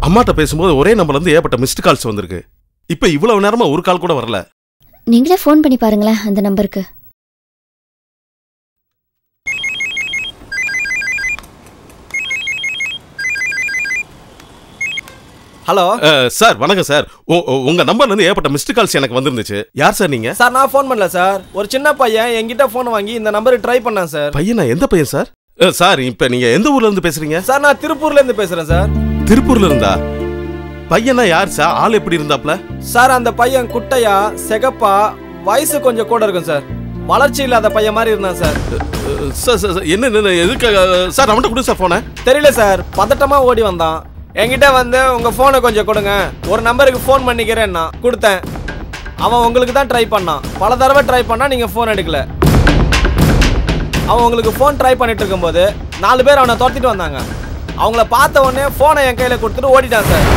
அம்மாட்ட பேசும்போது ஒரே நம்பர்ல இருந்து ஏகப்பட்ட மிஸ்டு கால்ஸ் வந்திருக்கு இப்ப இவ்வளவு நேரமா ஒரு கால் கூட வரல நீங்களே ஃபோன் பண்ணி பாருங்களேன் அந்த நம்பருக்கு ஹலோ அஹ், சார் வணக்கம் சார் உ- உ- உங்க நம்பர்ல இருந்து ஏகப்பட்ட மிஸ்டு கால்ஸ் எனக்கு வந்திருந்துச்சு யார் சார் நீங்க சார் நான் ஃபோன் பண்ணல சார் ஒரு சின்ன பையன் என்கிட்ட ஃபோன் வாங்கி இந்த நம்பருக்கு ட்ரை பண்ணேன் சார் பையனா எந்த பையன் சார் அஹ், சார் இப்ப நீங்க எந்த ஊர்ல இருந்து பேசுறீங்க சார் நான் திருப்பூர்ல இருந்து பேசுறேன் சார் திருப்பூர்ல இருந்தா பையனா யார் சார் ஆள் எப்படி இருந்தாப்ல சார் அந்த பையன் குட்டையா செகப்பா வயசு கொஞ்சம் கூட இருக்கும் சார் வளர்ச்சி இல்லாத பையன் மாதிரி இருந்தான் sir ah, sir sir sir, என்ன என்ன எதுக்கு அஹ், சார் அவன்கிட்ட கொடு சார் போன தெரியல சார் பதட்டமா ஓடி வந்தான் என்கிட்ட வந்து உங்க போனை கொஞ்சம் கொடுங்க ஒரு நம்பருக்கு ஃபோன் பண்ணிக்கிறேன்னா கொடுத்தேன் அவன் உங்களுக்கு தான் ட்ரை பண்ணான் பல தடவை ட்ரை பண்ணா நீங்க ஃபோன் எடுக்கல அவன் உங்களுக்கு ஃபோன் ட்ரை பண்ணிட்டு இருக்கும்போது நாலு பேர் அவனை துரத்திட்டு வந்தாங்க அவங்கள பார்த்த உடனே ஃபோனை என் கையில கொடுத்துட்டு ஓடிட்டான் சார்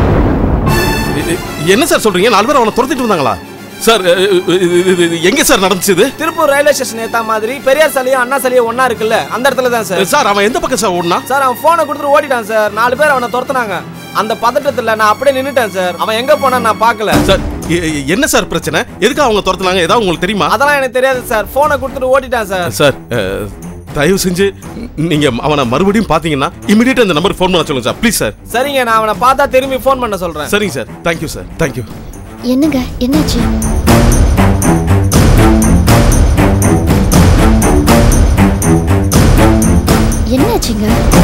என்ன சார் சொல்றீங்க நாலு பேர் அவனை துரத்திட்டு வந்தாங்களா சார் அஹ், இது- இது- இது எங்க சார் நடந்துச்சு இது திருப்பூர் ரயில்வே ஸ்டேஷன் ஏத்தா மாதிரி பெரியார் சாலையும் அண்ணா சாலையும் ஒண்ணா இருக்குல்ல அந்த இடத்துல தான் சார் சார் அவன் எந்த பக்கம் சார் ஓடுனா சார் அவன் போனை கொடுத்துட்டு ஓடிட்டான் சார் நாலு பேர் அவனை துரத்துனாங்க அந்த பதட்டத்துல நான் அப்படியே நின்னுட்டேன் சார் அவன் எங்க போனான்னு நான் பார்க்கல சார் எ- எ- என்ன சார் பிரச்சனை எதுக்கு அவங்க துரத்துனாங்க ஏதாவது உங்களுக்கு தெரியுமா அதெல்லாம் எனக்கு தெரியாது சார் போனை கொடுத்துட்டு ஓடிட்டான் சார் சார் அஹ், தயவு செஞ்சு நீங்க அவனை மறுபடியும் பாத்தீங்கன்னா இமிடியேட் அந்த நம்பர் ஃபோன் பண்ண சொல்லுங்க சார் ப்ளீஸ் சார் சரிங்க நான் அவனை பார்த்தா திரும்பி ஃபோன் பண்ண சொல்றேன் சரிங்க சார் தேங்க்யூ சார் தேங்க்யூ என்னங்க என்னாச்சு என்னாச்சுங்க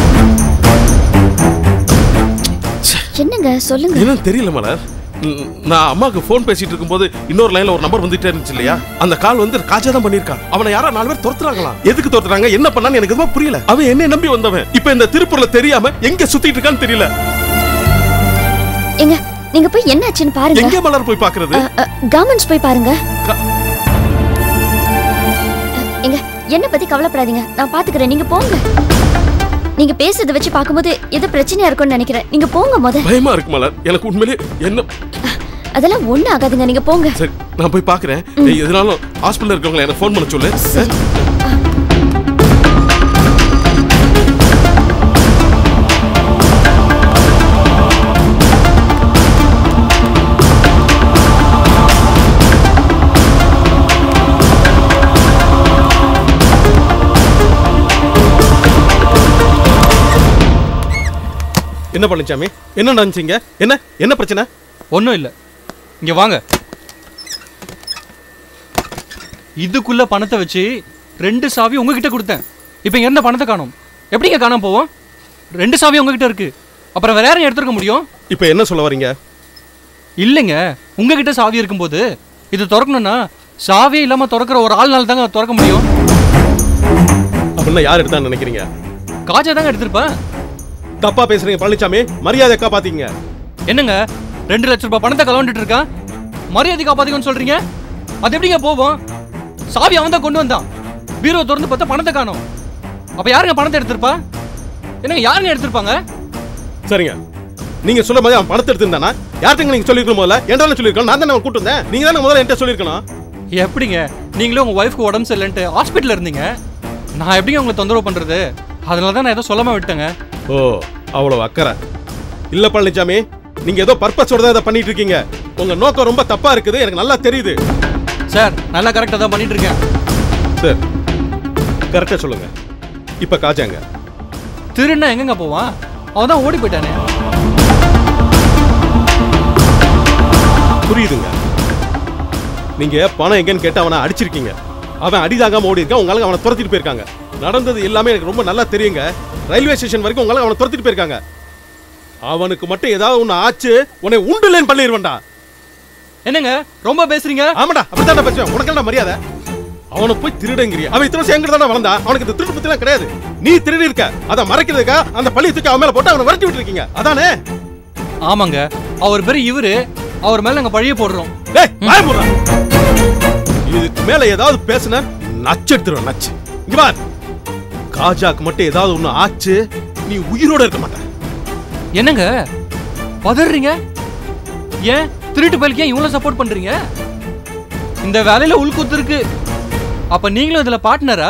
என்னங்க சொல்லுங்க என்னன்னு தெரியல மலர் ம், நான் அம்மாவுக்கு ஃபோன் பேசிட்டு இருக்கும்போது இன்னொரு லைன்ல ஒரு நம்பர் வந்துட்டே இருந்துச்சு இல்லையா அந்த கால் வந்து காஜா தான் பண்ணிருக்கான் அவனை யாரோ நாலு பேர் துரத்துறாங்களாம் எதுக்கு துரத்துறாங்க என்ன பண்ணான்னு எனக்கு எதுவும் புரியல அவன் என்ன நம்பி வந்தவன் இப்ப இந்த திருப்பூர்ல தெரியாம எங்க சுத்திட்டு இருக்கான்னு தெரியல எங்க நீங்க போய் என்னாச்சுன்னு பாருங்க எங்க மலர் போய் பாக்குறது கவர்மெண்ட்ஸ் போய் பாருங்க க- எங்க என்ன பத்தி கவலைப்படாதீங்க நான் பாத்துக்கிறேன் நீங்க போங்க நீங்க பேசுறத வச்சு பார்க்கும்போது ஏதோ பிரச்சனையா இருக்கும்னு நினைக்கிறேன் நீங்க போங்க முத பயமா இருக்கு மலர் எனக்கு உண்மையிலே என்ன அதெல்லாம் ஒண்ணு ஆகாதுங்க நீங்க போங்க சரி நான் போய் பாக்குறேன் எதனாலும் ஹாஸ்பிட்டல் இருக்கவங்க எனக்கு ஃபோன் பண்ண சொல்லு என்ன பண்ணிச்சாமி என்ன நடந்துச்சிங்க என்ன என்ன பிரச்சனை ஒன்றும் இல்லை இங்கே வாங்க இதுக்குள்ள பணத்தை வச்சு ரெண்டு சாவி உங்ககிட்ட கொடுத்தேன் இப்போ இங்க இருந்த பணத்தை காணோம் எப்படிங்க காணாம போவோம் ரெண்டு சாவி உங்ககிட்ட இருக்கு அப்புறம் வேற யாரும் எடுத்துருக்க முடியும் இப்போ என்ன சொல்ல வரீங்க இல்லைங்க உங்ககிட்ட சாவி இருக்கும்போது இது திறக்கணும்னா சாவியே இல்லாமல் திறக்கிற ஒரு ஆள்னால தாங்க திறக்க முடியும் அப்படின்னா யார் எடுத்தான்னு நினைக்கிறீங்க காஜா தாங்க எடுத்திருப்பேன் தப்பா பேசுறீங்க பழனிசாமி மரியாதை காப்பாத்தீங்க என்னங்க ரெண்டு லட்ச ரூபாய் பணத்தை கலந்துட்டு இருக்கான் மரியாதை காப்பாத்திக்கன்னு சொல்றீங்க அது எப்படிங்க போவோம் சாவி அவன் தான் கொண்டு வந்தான் பீரோ திறந்து பார்த்தா பணத்தை காணோம் அப்ப யாருங்க பணத்தை எடுத்திருப்பா என்னங்க யாருங்க எடுத்திருப்பாங்க சரிங்க நீங்க சொல்ல மாதிரி அவன் பணத்தை எடுத்திருந்தானா யார்கிட்ட நீங்க சொல்லிருக்கணும் முதல்ல என்றாலும் சொல்லிருக்கணும் நான் தானே அவன் கூட்டு வந்தேன் நீங்க தானே முதல்ல என்கிட்ட சொல்லிருக்கணும் எப்படிங்க நீங்களும் உங்க ஒய்ஃப்க்கு உடம்பு சரியில்லைன்ட்டு ஹாஸ்பிட்டல்ல இருந்தீங்க நான் எப்படிங்க உங்களை தொந்தரவு பண்றது அதனால தான் நான் ஏதோ சொல்லாம விட்டேங்க ஓ அவ்வளவு அக்கறை இல்ல பழனிசாமி நீங்க ஏதோ பர்பஸோட தான் இதை பண்ணிட்டு இருக்கீங்க உங்க நோக்கம் ரொம்ப தப்பா இருக்குது எனக்கு நல்லா தெரியுது சார் நல்லா கரெக்டாக தான் பண்ணிட்டு இருக்கேன் சார் கரெக்டா சொல்லுங்க இப்ப காஜாங்க திருன்னா எங்கங்க போவான் அவன் தான் ஓடி போயிட்டானே புரியுதுங்க நீங்க பணம் எங்கன்னு கேட்டு அவனை அடிச்சிருக்கீங்க அவன் அடிதாகாம ஓடி இருக்கான் உங்களால அவனை துரத்திட்டு போயிருக்காங்க நடந்தது எல்லாமே எனக்கு ரொம்ப நல்லா தெரியுங்க ரயில்வே ஸ்டேஷன் வரைக்கும் உங்களால அவனை துரத்திட்டு போயிருக்காங்க அவனுக்கு மட்டும் ஏதாவது ஒண்ணு ஆச்சு உன்னை உண்டுலேன்னு பண்ணிடுவேன்டா என்னங்க ரொம்ப பேசுறீங்க ஆமாடா அப்படித்தான் பேசுவேன் உனக்கு என்ன மரியாதை அவனை போய் திருடங்கிறிய அவன் இத்தனை வருஷம் எங்கிட்ட தானே வளர்ந்தான் அவனுக்கு இந்த திருட்டு பத்திலாம் கிடையாது நீ திருடி இருக்க அதை மறைக்கிறதுக்கா அந்த பள்ளி தூக்கி அவன் மேல போட்டு அவனை விரட்டி விட்டுருக்கீங்க அதானே ஆமாங்க அவர் பேரு இவரு அவர் மேல நாங்க பழிய போடுறோம் டேய் வாய மூடுடா. இதுக்கு மேல ஏதாவது பேசுன நச்சு எடுத்துருவேன் நச்சு இங்க பார் காஜாக்கு மட்டும் ஏதாவது ஒண்ணு ஆச்சு நீ உயிரோட இருக்க மாட்ட என்னங்க பதறீங்க ஏன் திருட்டு பயலுக்கு ஏன் இவ்வளவு சப்போர்ட் பண்றீங்க இந்த வேலையில உள்குத்து இருக்கு அப்ப நீங்களும் இதுல பார்ட்னரா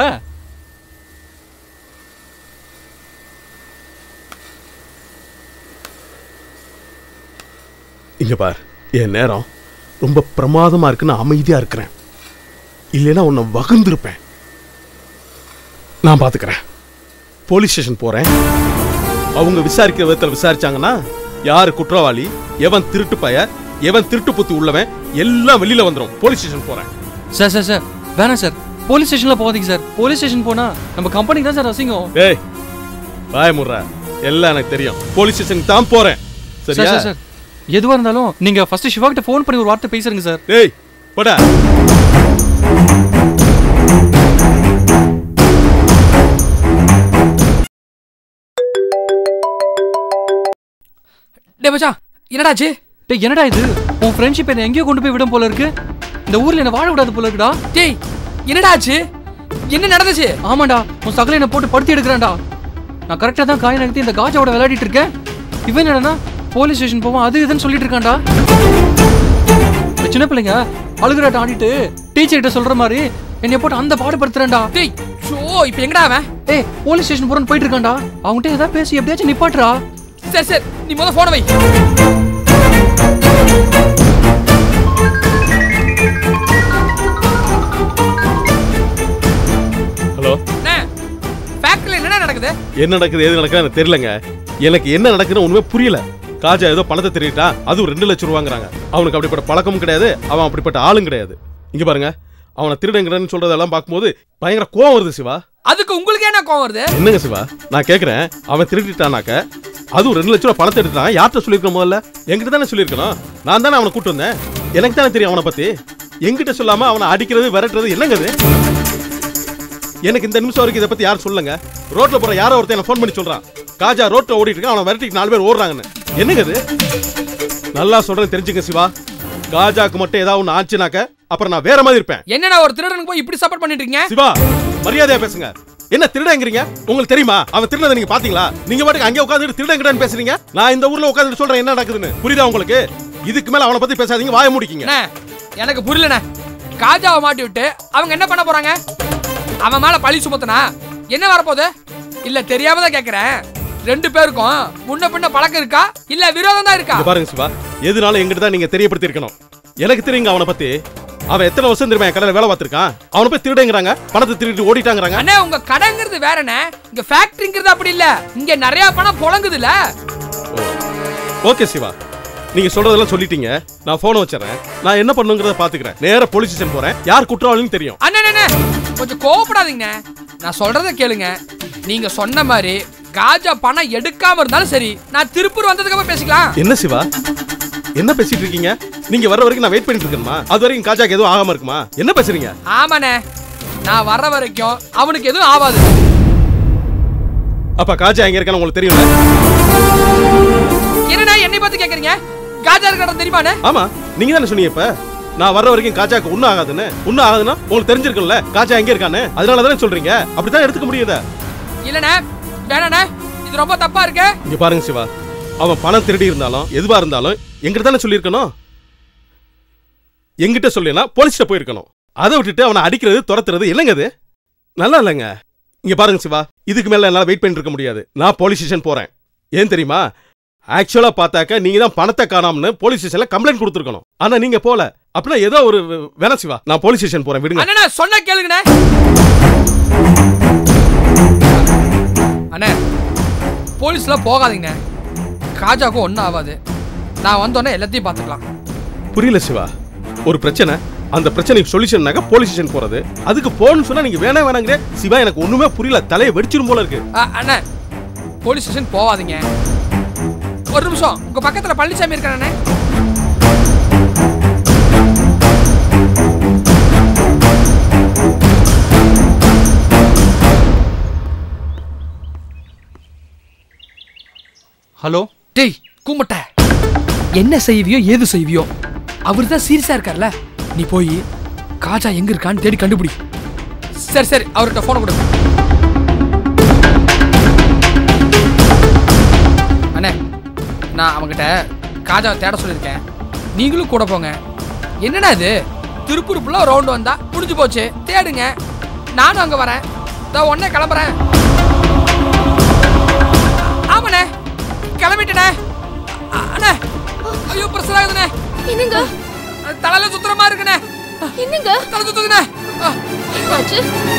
இங்க பார் என் நேரம் ரொம்ப பிரமாதமா இருக்குன்னு அமைதியா இருக்கிறேன் இல்லைன்னா உன்னை வகுந்திருப்பேன் நான் பாத்துக்கிறேன் போலீஸ் ஸ்டேஷன் போறேன் அவங்க விசாரிக்கிற விதத்தில் விசாரிச்சாங்கன்னா யாரு குற்றவாளி எவன் திருட்டு பய எவன் திருட்டு புத்தி உள்ளவன் எல்லாம் வெளியில வந்துடும் போலீஸ் ஸ்டேஷன் போறேன் சார் சார் சார் வேணாம் சார் போலீஸ் ஸ்டேஷன்ல போகாதீங்க சார் போலீஸ் ஸ்டேஷன் போனா நம்ம கம்பெனிக்கு தான் சார் அசிங்கம் ஏய் வாய முடுற எல்லாம் எனக்கு தெரியும் போலீஸ் ஸ்டேஷனுக்கு தான் போறேன் சார் சரியா சார் சார் எதுவா இருந்தாலும் நீங்க ஃபர்ஸ்ட் சிவா கிட்ட ஃபோன் பண்ணி ஒரு வார்த்தை பேசுறீங்க சார் ஏய் போடா டே மச்சான் என்னடாச்சு டேய் என்னடா இது உன் ஃப்ரெண்ட்ஷிப் என்ன எங்கேயோ கொண்டு போய் விடும் போல இருக்கு இந்த ஊர்ல என்ன வாழ விடாது போல இருக்குடா டேய் என்னடாச்சு என்ன நடந்துச்சு ஆமாண்டா உன் சகல என்ன போட்டு படுத்தி எடுக்கிறான்டா நான் கரெக்டா தான் காய் நகர்த்தி இந்த காஜாவோட விளையாடிட்டு இருக்கேன் இவன் என்னடா போலீஸ் ஸ்டேஷன் போவான் அது இதுன்னு சொல்லிட்டு இருக்கான்டா இந்த சின்ன பிள்ளைங்க அழுகுறாட்ட ஆடிட்டு டீச்சர் கிட்ட சொல்ற மாதிரி என்னைய போட்டு அந்த பாடுபடுத்துறேன்டா டேய் ஷோ இப்போ எங்கடா அவன் ஏய் போலீஸ் ஸ்டேஷன் போறேன்னு போயிட்டு இருக்கான்டா அவன்கிட்ட ஏதாவது பேசி எப்படியாச்சும் நிப்பாட்டுறா சரி சரி நீ முத போன வை ஹலோ அண்ணே ஃபேக்டரியில் என்னடா நடக்குது என்ன நடக்குது எது நடக்குது எனக்கு தெரியலங்க எனக்கு என்ன நடக்குதுன்னு ஒண்ணுமே புரியல காஜா ஏதோ பணத்தை திருடிட்டா அதுவும் ரெண்டு லட்சம் ரூபாங்கிறாங்க அவனுக்கு அப்படிப்பட்ட பழக்கமும் கிடையாது அவன் அப்படிப்பட்ட ஆளும் கிடையாது இங்க பாருங்க அவனை திருடங்கிறன்னு சொல்றதெல்லாம் பார்க்கும்போது பயங்கர கோவம் வருது சிவா அதுக்கு உங்களுக்கு என்ன கோவம் வருது என்னங்க சிவா நான் கேக்குறேன் அவன் திருடிட்டானாக்க அதுவும் ரெண்டு லட்சம் ரூபாய் பணத்தை எடுத்தான் யார்கிட்ட சொல்லியிருக்கணும் முதல்ல என்கிட்ட தானே சொல்லியிருக்கணும் நான் தானே அவனை கூட்டு வந்தேன் எனக்கு தானே தெரியும் அவனை பத்தி என்கிட்ட சொல்லாம அவனை அடிக்கிறது விரட்டுறது என்னங்க அது எனக்கு இந்த நிமிஷம் வரைக்கும் இதை பத்தி யாரும் சொல்லுங்க ரோட்ல போற யாரோ ஒருத்தன் எனக்கு ஃபோன் பண்ணி சொல்றான் காஜா ரோட்ல ஓடிட்டு இருக்கான் அவனை விரட்டிட்டு நாலு பேர் ஓடுறாங்கன்னு என்னங்க அது நல்லா சொல்றேன் தெரிஞ்சுங்க சிவா காஜாக்கு மட்டும் ஏதாவது ஒன்று ஆச்சுனாக்க அப்புறம் நான் வேற மாதிரி இருப்பேன் என்னடா ஒரு திருடனுக்கு போய் இப்படி சப்போர்ட் பண்ணிட்டு இருக்கீங்க சிவா மரியாதையா பேசுங்க என்ன திருடங்கிறீங்க உங்களுக்கு தெரியுமா அவன் திருடதை நீங்க பாத்தீங்களா நீங்க பாட்டுக்கு அங்கே உட்காந்துட்டு திருடங்கடான்னு பேசுறீங்க நான் இந்த ஊர்ல உட்காந்துட்டு சொல்றேன் என்ன நடக்குதுன்னு புரியுதா உங்களுக்கு இதுக்கு மேல அவனை பத்தி பேசாதீங்க வாய முடிக்கீங்க அண்ணே எனக்கு புரியலண்ணே காஜாவை மாட்டி விட்டு அவங்க என்ன பண்ண போறாங்க அவன் மேல பழி சுமத்துனா என்ன வரப்போகுது இல்ல தெரியாம தான் கேக்குறேன் ரெண்டு பேருக்கும் முன்ன பின்ன பழக்கம் இருக்கா இல்ல விரோதம் தான் இருக்கா இங்க பாருங்க சிவா எதுனாலும் எங்கிட்ட தான் நீங்க தெரியப்படுத்தி இருக்கணும் எனக்கு தெரியுங்க அவனை பத்தி அவன் எத்தனை வருஷம் தெரியுமா என் கடையில் வேலை பார்த்திருக்கான் அவனை போய் திருடங்கிறாங்க பணத்தை திருடிட்டு ஓடிட்டாங்கறாங்க அண்ணே உங்க கடைங்கிறது வேறண்ணே இங்க ஃபேக்டரிங்கிறது அப்படி இல்ல இங்க நிறைய பணம் புழங்குதுல ஓகே சிவா நீங்க சொல்றதெல்லாம் சொல்லிட்டீங்க நான் போனை வச்சிடறேன் நான் என்ன பண்ணுங்கிறத பாத்துக்கிறேன் நேரா போலீஸ் ஸ்டேஷன் போறேன் யார் குற்றவாளின்னு தெரியும் அண்ணே அண்ணே, அண்ணே கொஞ்சம் கோவப்படாதீங்க நான் சொல்றத கேளுங்க நீங்க சொன்ன மாதிரி காஜா பணம் எடுக்காம இருந்தாலும் சரி நான் திருப்பூர் வந்ததுக்கு அப்புறம் பேசிக்கலாம் என்ன சிவா என்ன பேசிட்டு இருக்கீங்க நீங்க வர்ற வரைக்கும் நான் வெயிட் பண்ணிட்டு இருக்கணுமா அது வரைக்கும் காஜாக்கு எதுவும் ஆகாம இருக்குமா என்ன பேசுறீங்க ஆமாண்ணே நான் வர்ற வரைக்கும் அவனுக்கு எதுவும் ஆகாது அப்ப காஜா எங்க இருக்கான்னு உங்களுக்கு தெரியும்ல என்னண்ணே என்னை பார்த்து கேக்குறீங்க காஜா இருக்கிற இடம் தெரியுமாண்ணே ஆமா நீங்க தானே சொன்னீங்க இப்ப நான் வர்ற வரைக்கும் காஜாக்கு ஒண்ணும் ஆகாதுன்னு ஒண்ணும் ஆகாதுன்னா உங்களுக்கு தெரிஞ்சிருக்கும்ல காஜா எங்க இருக்கான்னு அதனால தானே சொல்றீங்க அப்படித்தான் எடுத்துக்க முடியுதா இல்லண்ணே வேணாண்ணே இது ரொம்ப தப்பா இருக்கு இங்க பாருங்க சிவா அவன் பணம் திருடி இருந்தாலும் எதுவா இருந்தாலும் எங்கிட்ட தானே சொல்லியிருக்கணும் எங்கிட்ட சொல்லினா போலீஸ்ட்ட போயிருக்கணும் அதை விட்டுட்டு அவனை அடிக்கிறது துரத்துறது இல்லைங்க அது நல்லா இல்லைங்க இங்க பாருங்க சிவா இதுக்கு மேல என்னால வெயிட் பண்ணிட்டு இருக்க முடியாது நான் போலீஸ் ஸ்டேஷன் போறேன் ஏன் தெரியுமா ஆக்சுவலா பார்த்தாக்க நீங்க தான் பணத்தை காணாமனு போலீஸ் ஸ்டேஷன்ல கம்ப்ளைண்ட் கொடுத்துருக்கணும் ஆனா நீங்க போல அப்படின்னா ஏதோ ஒரு வேணாம் சிவா நான் போலீஸ் ஸ்டேஷன் போறேன் விடுங்க அண்ணா சொன்ன கேளுங்கண்ணே அண்ணே போலீஸ்ல போகாதீங்கண்ணே காஜாக்கும் ஒன்றும் ஆகாது நான் வந்தோடனே எல்லாத்தையும் பார்த்துக்கலாம் புரியல சிவா ஒரு பிரச்சனை அந்த பிரச்சனைக்கு சொல்யூஷன்னாக்க போலீஸ் ஸ்டேஷன் போறது அதுக்கு போகணும்னு சொன்னா நீங்க வேணா வேணாங்கிற சிவா எனக்கு ஒண்ணுமே புரியல தலையை வெடிச்சிரும் போல இருக்கு அ, அண்ணே போலீஸ் ஸ்டேஷன் போகாதீங்க ஒரு நிமிஷம் உங்க பக்கத்துல பழனிசாமி இருக்கானே ஹலோ டேய் கூமட்ட என்ன செய்வியோ ஏது செய்வியோ அவர் தான் சீரியஸா இருக்கார்ல நீ போய் காஜா எங்க இருக்கான்னு தேடி கண்டுபிடி சரி சரி அவர்கிட்ட போனை கொடு அண்ணே நான் அவன்கிட்ட காஜாவை தேட சொல்லியிருக்கேன் நீங்களும் கூட போங்க என்னண்ணா இது திருப்பூர் ஃபுல்லாக ரவுண்டு வந்தா முடிஞ்சு போச்சு தேடுங்க நானும் அங்கே வரேன் இதோ உடனே கிளம்புறேன் ஆமாண்ணே கிளம்பிட்டேனே அ- அண்ணே ஐயோ பிரச்சனை பயங்கரமா இருக்குண்ணே என்னங்க தலை சுத்துதுண்ணே ஆ, என்னாச்சு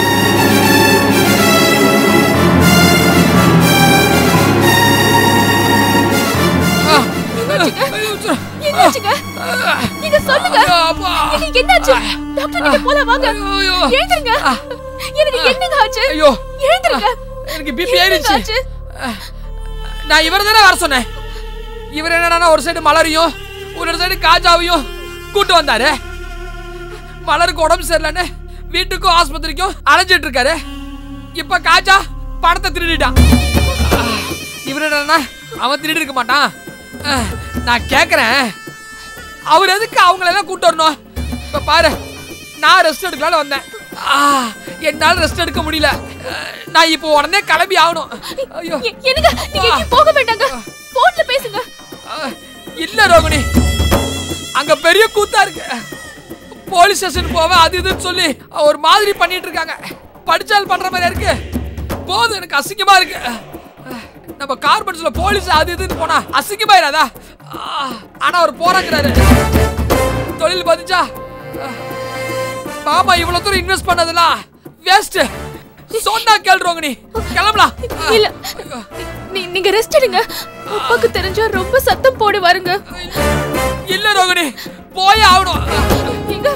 ஆ, ஐயோ, சு- என்னாச்சுங்க நீங்க சொல்லுங்க ஐயோ, அப்பா. எனக்கு என்னாச்சு டாக்டர் கிட்ட போலாம் வாங்க ஐயோ. எழுந்திருங்க எனக்கு என்னங்க ஆச்சு ஐயோ எழுந்திருங்க எனக்கு பிபி என்னங்க ஏறிச்சு ஆச்சு நான் இவர் தானே வர சொன்னேன் இவர் என்னடா ஒரு சைடு மலரையும் ஒரு சைடு காஜாவையும் கூட்டு வந்தாரு மலருக்கு உடம்பு சரியில்லைன்னு வீட்டுக்கும் ஆஸ்பத்திரிக்கும் அலைஞ்சிட்டு இருக்காரு இப்ப காஜா பணத்தை திருடிட்டான் இவர் என்னன்னா அவன் திருடி இருக்க மாட்டான் அஹ், நான் கேக்குறேன் அவர் எதுக்கு அவங்களெல்லாம் கூட்டு வரணும் இப்ப பாரு நான் ரெஸ்ட் எடுக்கலாம்னு வந்தேன் ஆ, என்னால ரெஸ்ட் எடுக்க முடியல அஹ், நான் இப்போ உடனே கிளம்பி ஆகணும் ஐயோ எ- என்னங்க நீங்க எங்கேயும் போக வேண்டாங்க போன்ல பேசுங்க அஹ், இல்ல ரோகிணி அங்க பெரிய கூத்தா இருக்கு போலீஸ் ஸ்டேஷன் போவ அது இதுன்னு சொல்லி ஒரு மாதிரி பண்ணிட்டு இருக்காங்க படிச்சால் பண்ற மாதிரி இருக்கு போதும் எனக்கு அசிங்கமா இருக்கு அஹ், நம்ம கார்பன்ஸ்ல போலீஸ் அது இதுன்னு போனா அசிங்கமாயிராதா ஆஹ், ஆனா அவர் போறாங்கிறாரு தொழில் பதிச்சா அஹ், மாமா இவ்வளவு தூரம் இன்வெஸ்ட் பண்ணதெல்லாம் வேஸ்ட் சொன்னா கேள் ரோகிணி கிளம்பலாம் இல்ல நீ- நீங்க ரெஸ்ட் எடுங்க அப்பாக்கு தெரிஞ்சா ரொம்ப சத்தம் போடு வருங்க இல்ல ரோகிணி போய் ஆகணும் எங்க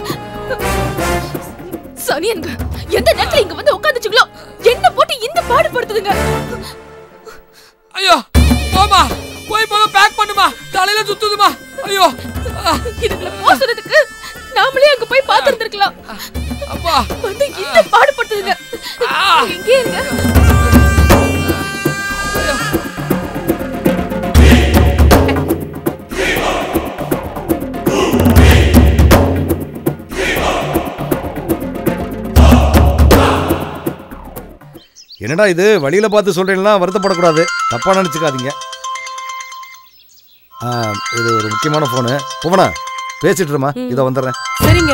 சனியனுங்க எந்த நேரத்துல இங்க வந்து உட்காந்துச்சுங்களோ என்ன போட்டு இந்த பாடுபடுத்துதுங்க ஐயோ போமா போய் போக பேக் பண்ணுமா தலையில சுத்துதுமா ஐயோ ஆ, இதுல மோசுறதுக்கு நாமளே அங்க போய் பாத்துருந்துருக்கலாம் அப்பா வந்து இந்த பாடுபடுத்துதுங்க எங்கே இருங்க என்னடா இது வழியில பார்த்து சொல்றீங்களா வருத்தப்படக்கூடாது தப்பா நினச்சிக்காதீங்க ஆ, இது ஒரு முக்கியமான ஃபோனு புவனா பேசிட்டு இருமா இதோ வந்துடுறேன் சரிங்க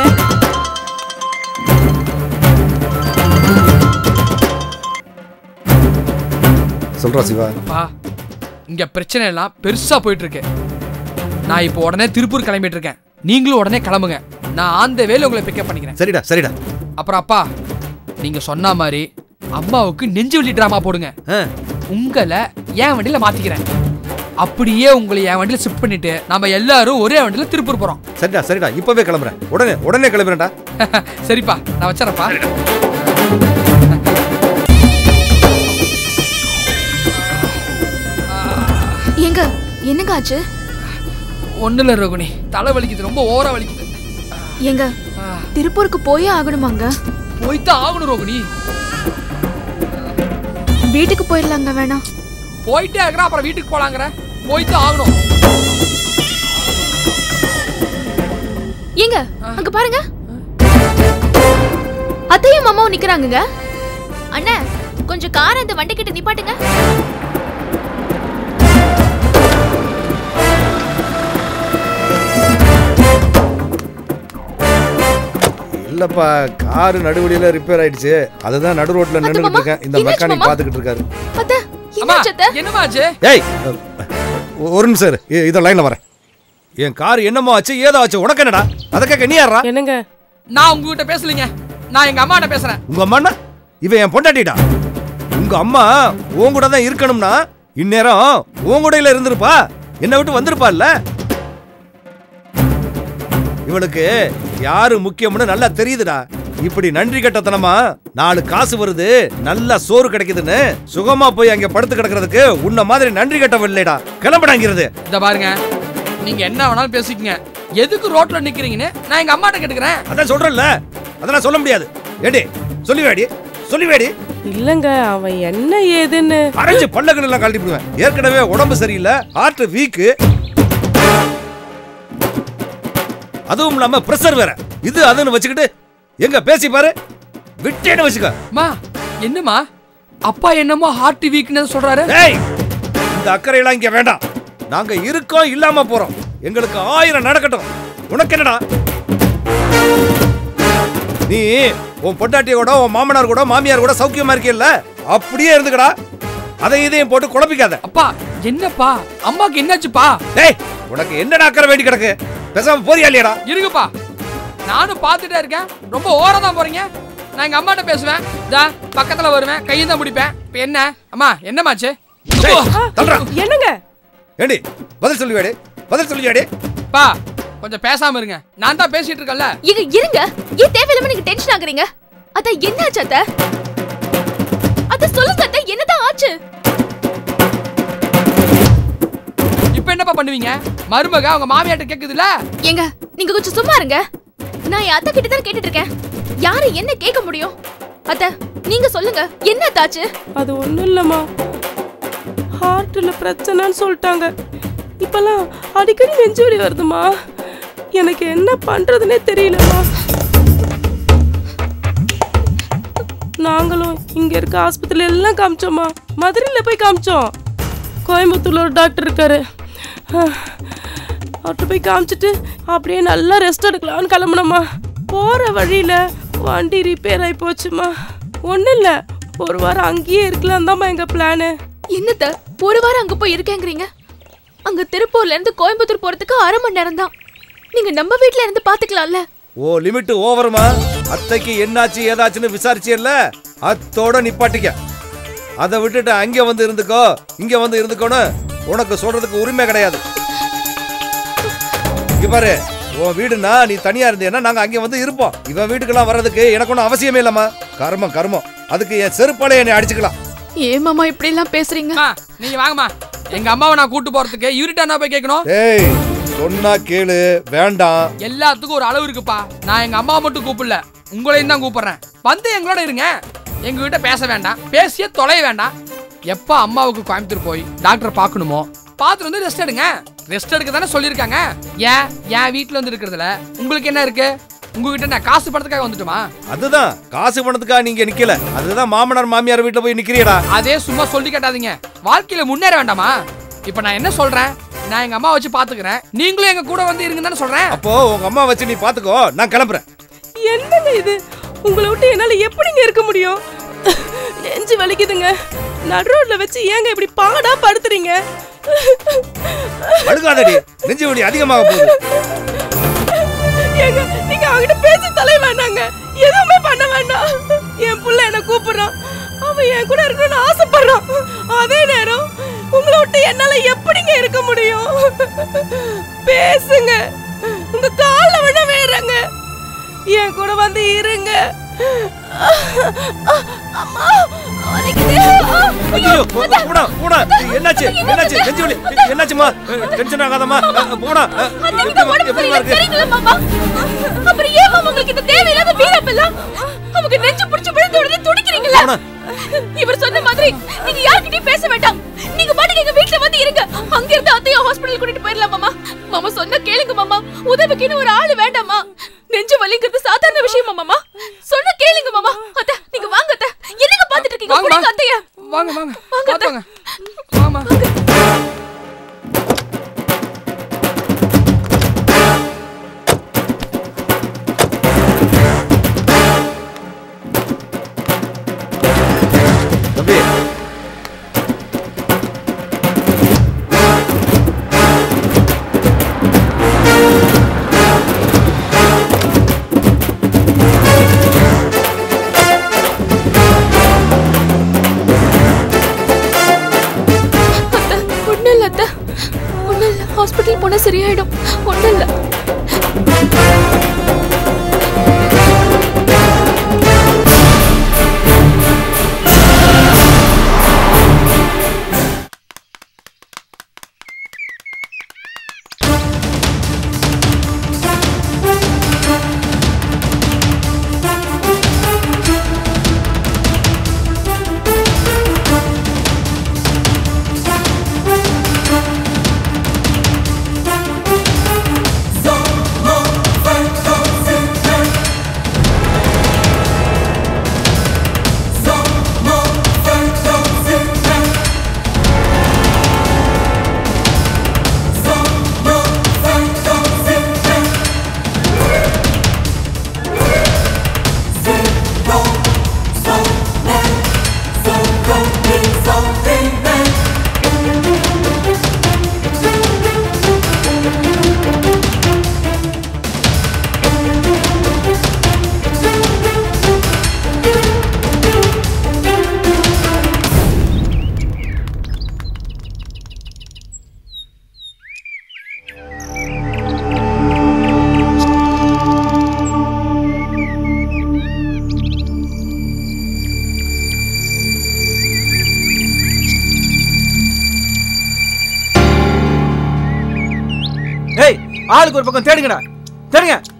சொல்றா சிவா அப்பா இங்க பிரச்சனை எல்லாம் பெருசா போயிட்டு இருக்கு நான் இப்போ உடனே திருப்பூர் கிளம்பிட்டு இருக்கேன் நீங்களும் உடனே கிளம்புங்க நான் ஆந்த வேலை உங்களை பிக்கப் பண்ணிக்கிறேன் சரிடா சரிடா அப்புறம் அப்பா நீங்க சொன்ன மாதிரி அம்மாவுக்கு நெஞ்சு வலி டிராமா போடுங்க ஆ, உங்களை என் வண்டியில மாத்திக்கிறேன் அப்படியே உங்களை என் வண்டியில ஷிஃப்ட் பண்ணிட்டு நம்ம எல்லாரும் ஒரே வண்டியில திருப்பூர் போறோம் சரிடா சரிடா இப்பவே கிளம்புறேன் உடனே உடனே கிளம்புறேன்டா சரிப்பா நான் வச்சிடறேன்ப்பா எங்க என்னங்க ஆச்சு ஒண்ணு இல்ல ரோகிணி தலை வலிக்குது ரொம்ப ஓரா வலிக்குது எங்க திருப்பூருக்கு போயே ஆகணுமாங்க போய்தான் ஆகணும் ரோகிணி வீட்டுக்கு போயிடலாங்க வேணாம் போயிட்டே இருக்கிற அப்புறம் வீட்டுக்கு போலாங்கிற போய்தான் ஆகணும் ஏங்க அங்க பாருங்க அத்தையும் மாமாவும் நிக்கிறாங்கங்க அண்ணா கொஞ்சம் கார் அந்த வண்டி கிட்ட நிப்பாட்டுங்க இல்லப்பா காரு நடுவழியில ரிப்பேர் ஆயிடுச்சு அதுதான் நடு ரோட்ல அத்தை நின்னுகிட்டு மாமா, இருக்கேன் இந்த என்னாச்சு மெக்கானிக் மாமா? பாத்துக்கிட்டு இருக்காரு அத்தை அம்மா என்னாச்சு அத்தை என்னமாச்சு ஏய் ஒ- ஒரு நிமிஷம் இரு இ- இதோ லைன்ல வரேன் என் கார் என்னமோ ஆச்சு ஏதோ ஆச்சு உனக்கு என்னடா அதை கேட்க நீ யாரா என்னங்க நான் உங்ககிட்ட பேசலைங்க நான் எங்க அம்மாட்ட பேசுறேன் உங்க அம்மா இவன் என் பொண்டாட்டிடா உங்க அம்மா உன் கூட தான் இருக்கணும்னா இந்நேரம் உன் கூடையில இருந்திருப்பா என்னை விட்டு வந்திருப்பா இல்ல இவளுக்கு யாரு முக்கியம்னு நல்லா தெரியுதுடா இப்படி நன்றி கட்டத்தனமா நாலு காசு வருது நல்லா சோறு கிடைக்குதுன்னு சுகமா போய் அங்க படுத்து கிடக்கிறதுக்கு உன்ன மாதிரி நன்றி கட்டவில்லைடா கிளம்படாங்கிறது இத பாருங்க நீங்க என்ன வேணாலும் பேசிக்கங்க எதுக்கு ரோட்ல நிக்கிறீங்கன்னு நான் எங்க அம்மாட்ட கேட்டுக்கிறேன் அதான் சொல்றேன்ல அதெல்லாம் சொல்ல முடியாது ஏடி சொல்லி வேடி சொல்லி வேடி இல்லங்க அவன் என்ன ஏதுன்னு அரைஞ்சு பல்லகள் எல்லாம் கழட்டி போடுவேன் ஏற்கனவே உடம்பு சரியில்லை ஹார்ட் வீக்கு அதுவும் இல்லாம பிரஷர் வேற இது அதுன்னு வச்சுக்கிட்டு எங்க பேசி பாரு விட்டேன்னு வச்சுக்க அம்மா என்னம்மா அப்பா என்னமோ ஹார்ட் வீக்னஸ் சொல்றாரு ஏய் இந்த அக்கறையெல்லாம் இங்க வேண்டாம் நாங்க இருக்கோம் இல்லாம போறோம் எங்களுக்கு ஆயிரம் நடக்கட்டும் உனக்கு என்னடா நீ உன் பொண்டாட்டியோட உன் மாமனார் கூட மாமியார் கூட சௌக்கியமா இருக்கீல்ல அப்படியே இருந்துக்கடா அதை இதையும் போட்டு குழப்பிக்காத அப்பா என்னப்பா அம்மாக்கு என்னாச்சுப்பா டேய் உனக்கு என்னடா அக்கறை வேண்டி கிடக்கு பேசாம போறியா இல்லையாடா இருங்கப்பா நானும் பார்த்துட்டே இருக்கேன் ரொம்ப ஓரம் தான் போறீங்க நான் எங்க அம்மாட்ட பேசுவேன் இதா பக்கத்துல வருவேன் கையை தான் பிடிப்பேன் இப்போ என்ன அம்மா என்னமாச்சு டேய், தள்ளுடா. என்னங்க ஏண்டி பதில் சொல்லுவியாடி பதில் சொல்லுவியாடி பா கொஞ்சம் பேசாம இருங்க நான் தான் பேசிட்டு இருக்கேன்ல இங்க இருங்க ஏன் தேவையில்லாம நீங்க டென்ஷன் ஆகுறீங்க அத்த என்ன ஆச்சு அத்த அத்த சொல்லுங்க அத்த என்னதான் ஆச்சு இப்போ என்னப்பா பண்ணுவீங்க மருமக அவங்க மாமியார்ட்ட கேக்குதுல்ல ஏங்க நீங்க கொஞ்சம் சும்மா இருங்க நான் என் அத்தை கிட்ட தான் கேட்டுட்டு இருக்கேன் யாரு என்ன கேட்க முடியும் அத்த நீங்க சொல்லுங்க என்ன தாச்சு அது ஒண்ணும் இல்லம்மா ஹார்ட்ல பிரச்சனைன்னு சொல்லிட்டாங்க இப்பெல்லாம் அடிக்கடி நெஞ்சு வலி வருதுமா எனக்கு என்ன பண்றதுனே தெரியலம்மா நாங்களும் இங்க இருக்க ஆஸ்பத்திரியில எல்லாம் காமிச்சோம்மா மதுரையில போய் காமிச்சோம் கோயம்புத்தூர்ல ஒரு டாக்டர் இருக்காரு அவர்கிட்ட போய் காமிச்சிட்டு அப்படியே நல்லா ரெஸ்ட் எடுக்கலாம்னு கிளம்புனோம்மா போற வழியில வண்டி ரிப்பேர் ஆகி போச்சுமா ஒன்றும் இல்லை ஒரு வாரம் அங்கேயே இருக்கலாம் தான்மா எங்க பிளானு என்னத்த ஒரு வாரம் அங்க போய் இருக்கேங்கிறீங்க அங்க திருப்பூர்ல இருந்து கோயம்புத்தூர் போறதுக்கு அரை மணி நேரம் தான் நீங்க நம்ம வீட்ல இருந்து பாத்துக்கலாம்ல ஓ லிமிட் ஓவருமா அத்தைக்கு என்னாச்சு ஏதாச்சுன்னு விசாரிச்சியல்ல அத்தோட நிப்பாட்டிக்க அதை விட்டுட்டு அங்க வந்து இருந்துக்கோ இங்க வந்து இருந்துக்கோன்னு உனக்கு சொல்றதுக்கு உரிமை கிடையாது இங்க பாரு உன் வீடுனா நீ தனியா இருந்தேன்னா நாங்க அங்க வந்து இருப்போம் இவன் வீட்டுக்கெல்லாம் வர்றதுக்கு எனக்கு ஒன்றும் அவசியமே இல்லம்மா கர்மம் கர்மம் அதுக்கு என் செருப்பாலே என்னை அடிச்சுக்கலாம் ஏமாமா இப்படி எல்லாம் பேசுறீங்க அம்மா நீங்க வாங்கம்மா எங்க அம்மாவை நான் கூட்டு போறதுக்கு இவர்கிட்ட என்ன போய் கேட்கணும் ஏய் சொன்னா கேளு வேண்டாம் எல்லாத்துக்கும் ஒரு அளவு இருக்குப்பா நான் எங்க அம்மாவை மட்டும் கூப்பிடல உங்களையும் தான் கூப்பிடுறேன் வந்து எங்களோட இருங்க எங்க கிட்ட பேச வேண்டாம் பேசியே தொலைய வேண்டாம் எப்ப அம்மாவுக்கு கோயம்புத்தூர் போய் டாக்டர் பார்க்கணுமோ பார்த்துட்டு வந்து ரெஸ்ட் எடுங்க ரெஸ்ட் எடுக்க தானே சொல்லியிருக்காங்க ஏன் என் வீட்டில் வந்து இருக்கிறதுல உங்களுக்கு என்ன இருக்கு உங்ககிட்ட நான் காசு பணத்துக்காக வந்துட்டுமா அதுதான் காசு பணத்துக்காக நீங்க நிக்கல அதுதான் மாமனார் மாமியார் வீட்டுல போய் நிக்கிறியடா அதே சும்மா சொல்லி கேட்டாதீங்க வாழ்க்கையில முன்னேற வேண்டாமா இப்போ நான் என்ன சொல்றேன் நான் எங்க அம்மா வச்சு பாத்துக்கிறேன் நீங்களும் எங்க கூட வந்து இருங்கன்னு தானே சொல்றேன் அப்போ உங்க அம்மா வச்சு நீ பாத்துக்கோ நான் கிளம்புறேன் என்னங்க இது உங்களை விட்டு என்னால எப்படிங்க இருக்க முடியும் நெஞ்சு வலிக்குதுங்க நடு ரோட்ல வச்சு ஏங்க இப்படி பாடா படுத்துறீங்க அழுகாதடி நெஞ்சு வலி அதிகமாக போகுது ஏங்க நீங்க அவங்கிட்ட பேசி தொலை வேண்டாங்க எதுவுமே பண்ண வேண்டாம் என் புள்ள என்ன கூப்பிடுறான் அவன் என் கூட இருக்கணும்னு ஆசைப்படுறான் அதே நேரம் உங்களை விட்டு என்னால எப்படிங்க இருக்க முடியும் பேசுங்க உங்க கால்ல விட வேறங்க என் கூட வந்து இருங்க அம்மா வலிக்குது ஐயோ போடா போடா என்னாச்சு என்னாச்சு நெஞ்சு வலி என்னாச்சுமா டென்ஷன் ஆகாதம்மா போடா எப்படிமா இருக்கு தெரியுங்களா மாமா அப்புறம் ஏன் மாமா உங்களுக்கு இந்த தேவையில்லாத வீரப்பெல்லாம் அவங்க நெஞ்சு புடிச்சு விழுந்து உடனே துடிக்கிறீங்களா ஆனா. இவர் சொன்ன மாதிரி நீங்க யார்கிட்டயும் பேச வேண்டாம் நீங்க பாட்டுக்கு எங்க வீட்ல வந்து இருங்க அங்க இருந்து அத்தைய ஹாஸ்பிடல் கூட்டிட்டு போயிடலாம் மாமா மாமா சொன்ன கேளுங்க மாமா உதவிக்குன்னு ஒரு ஆளு வேண்டாமா நெஞ்சு வலிங்கிறது சாதாரண விஷயமா மாமா சொன்ன கேளுங்க மாமா அத்தை நீங்க வாங்க அத்தை என்னங்க பாத்துட்டு இருக்கீங்க வாங்கம்மா. புடிங்க அத்தைய வாங்க வாங்க வாங்க, பார்த்து வாங்க வாமா தம்பி அத்தை ஒண்ணும் இல்ல அத்தை ஒண்ணும் இல்ல ஹாஸ்பிட்டல் போனா சரியாயிடும் ஒண்ணும் இல்ல ஆளுக்கு ஒரு பக்கம் தேடுங்கடா தேடுங்க